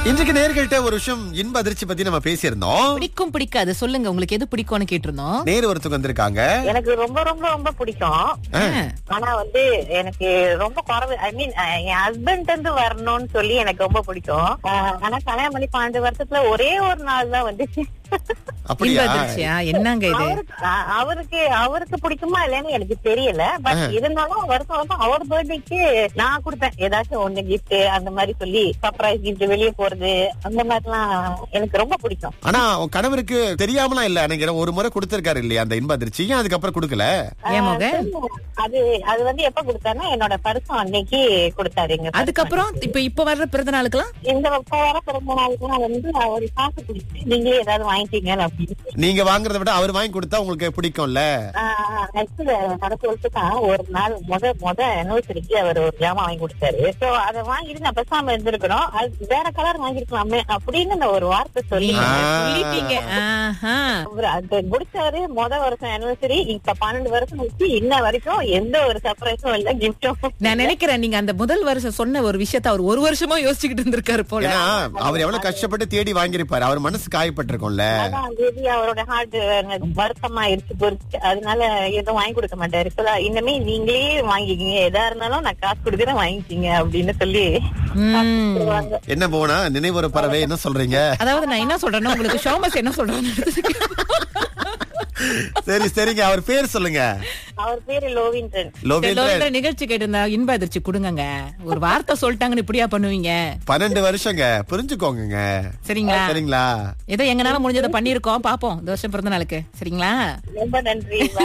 இன்றைக்கு நேர்கள்ட்ட ஒரு விஷயம் இன்ப அதிர்ச்சி பத்தி நம்ம பேசியிருந்தோம் பிடிக்கும் பிடிக்காது சொல்லுங்க உங்களுக்கு எது பிடிக்கும்னு கேட்டிருந்தோம் நேரு ஒருத்தவங்க வந்திருக்காங்க எனக்கு ரொம்ப ரொம்ப ரொம்ப பிடிக்கும் ஆ, ஆனா வந்து எனக்கு ரொம்ப குறைவு ஐ மீன் என் ஹஸ்பண்ட் இருந்து வரணும்னு சொல்லி எனக்கு ரொம்ப பிடிக்கும் ஆஹ் ஆனா கல்யாணம் பண்ணி பன்னெண்டு வருஷத்துல ஒரே ஒரு நாள் தான் வந்துச்சு இன்ப அப்படியா அதிர்ச்சியா என்னங்க இது அவருக்கு ஆஹ் அவருக்கு அவருக்கு பிடிக்குமா இல்லைன்னு எனக்கு தெரியல பட் இருந்தாலும் வருஷம் வருஷம் அவர் பர்த்டேக்கு நான் கொடுப்பேன் ஏதாச்சும் ஒண்ணு gift அந்த மாதிரி சொல்லி சர்ப்ரைஸ் gift வெளியே போறது அந்த மாதிரிலாம் எனக்கு ரொம்ப பிடிக்கும் ஆனா உன் கணவருக்கு தெரியாமலாம் இல்ல நினைக்கிறேன் ஒரு முறை கொடுத்திருக்காரு இல்லையா அந்த இன்ப அதிர்ச்சி ஏன் அதுக்கப்புறம் கொடுக்கல ஏன் மோக அது அது வந்து எப்ப கொடுத்தாருன்னா என்னோட பரிசம் அன்னைக்கு கொடுத்தாரு எங்க அதுக்கப்புறம் இப்ப இப்ப வர்ற பிறந்த நாளுக்கெல்லாம் இந்த இப்ப வர பிறந்த நாளுக்கு நான் வந்து அவர் காசு கொடுத்து நீங்களே ஏதாவது வாங்கிட்டீங்க அப்படின்னு நீங்க வாங்குறத விட அவர் வாங்கி கொடுத்தா உங்களுக்கு பிடிக்கும்ல நெக்ஸ்ட் நடக்க வருஷத்தான் ஒரு நாள் முத முத அனிவர்சரிக்கு அவர் ஒரு ஜாமான் வாங்கி கொடுத்தாரு சோ அதை வாங்கிட்டு நான் பேசாம இருந்திருக்கணும் அது வேற கலர் வாங்கிருக்கலாமே அப்படின்னு நான் ஒரு வார்த்தை சொல்லி ஆ. சொல்லிட்டீங்க ஆஹா. அவரு அது முடிச்சாரு முத வருஷம் அனிவர்சரி இப்ப பன்னெண்டு வருஷம் வச்சு இன்ன வரைக்கும் எந்த ஒரு சர்ப்ரைஸும் இல்ல கிஃப்டும் நான் நினைக்கிறேன் நீங்க அந்த முதல் வருஷம் சொன்ன ஒரு விஷயத்த அவர் ஒரு வருஷமா யோசிச்சுக்கிட்டு இருந்திருக்காரு போல ஏன்னா அவர் எவ்வளவு கஷ்டப்பட்டு தேடி வாங்கியிருப்பாரு அவர் மனசு காயப்பட்டிருக்கும்ல அதான் பேபி அவரோட ஹார்ட் வருத்தமா இருக்கு பொறுத்து அதனால எதுவும் வாங்கி கொடுக்க மாட்டாரு இப்பதான் இனிமே நீங்களே வாங்கிக்கிங்க எதா இருந்தாலும் நான் காசு கொடுக்குறேன் வாங்கிக்கிங்க அப்படின்னு சொல்லி உம். சொல்லுவாங்க. என்ன போனா நினைவு பறவை என்ன சொல்றீங்க அதாவது நான் என்ன சொல்றேன்னா உங்களுக்கு ஷோமஸ் என்ன சொல்றேன்னு சரி சரிங்க அவர் பேர் சொல்லுங்க அவர் பேரு லோவின்றன் லோகேந்திரன் நிகழ்ச்சி கேட்டிருந்தா இன்ப அதிர்ச்சி கொடுங்கங்க ஒரு வார்த்தை சொல்லிட்டாங்கன்னு இப்படியா பண்ணுவீங்க பன்னெண்டு வருஷங்க புரிஞ்சுக்கோங்க சரிங்களா சரிங்களா ஏதோ எங்கனால முடிஞ்சதை பண்ணிருக்கோம் பாப்போம் இந்த வருஷம் பிறந்த நாளுக்கு சரிங்களா ரொம்ப நன்றி